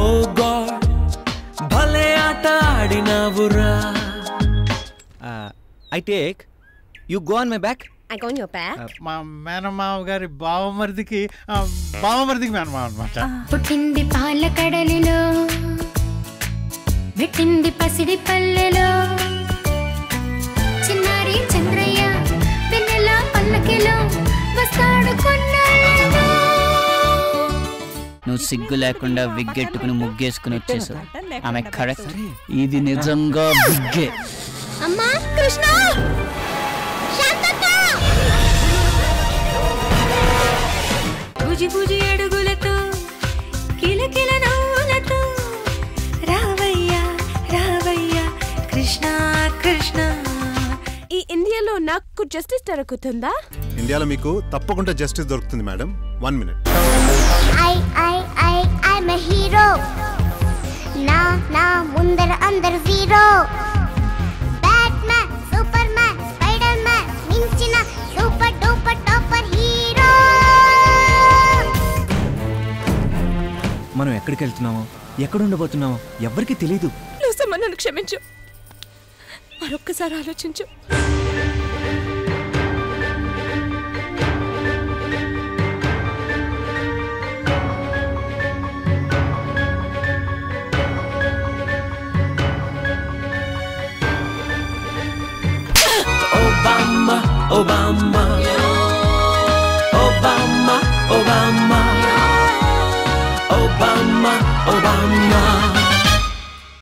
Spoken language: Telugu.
ఓ గాడ్ భలే ఆట ఆడినావురా I take you go on my back I go on your back. మా మేనమావ గారి బావమరిదికి ఆ, బావమరిదికి మేనమావ అనమాట పుట్టింది పాల కడలిలో పెట్టింది పసిడి పల్లెలో చిన్నారి చంద్రయ్య వెన్నెల పల్లకిలో వస్తాడు కొన్నాళ్ళలో నువ్వు సిగ్గు లేకుండా విగ్గెట్టుకుని ముగ్గేసుకుని వచ్చేసావు ఆమె కరెక్ట్ ఇది నిజంగా విగ్గే అమ్మా కృష్ణ శాంతక్క బుజి బుజి అడుగులతో కిలకిల నవ్వులతో రావయ్యా రావయ్యా కృష్ణ కృష్ణ ఈ ఇండియాలో నాకు జస్టిస్ దొరుకుతుందా ఇండియాలో మీకు తప్పకుండా జస్టిస్ దొరుకుతుంది madam one minute I I I I'm a hero నా నా ముందర అందరు zero Batman Superman Spiderman మించిన సూపర్ డూపర్ టాపర్ హీరో మనం ఎక్కడికి వెళ్తున్నామో ఎక్కడ ఉండబోతున్నామో ఎవ్వరికీ తెలియదు లూసమ్మ నన్ను క్షమించు మరొక్కసారి ఆలోచించు Obama, Obama. Obama, Obama. Obama, Obama.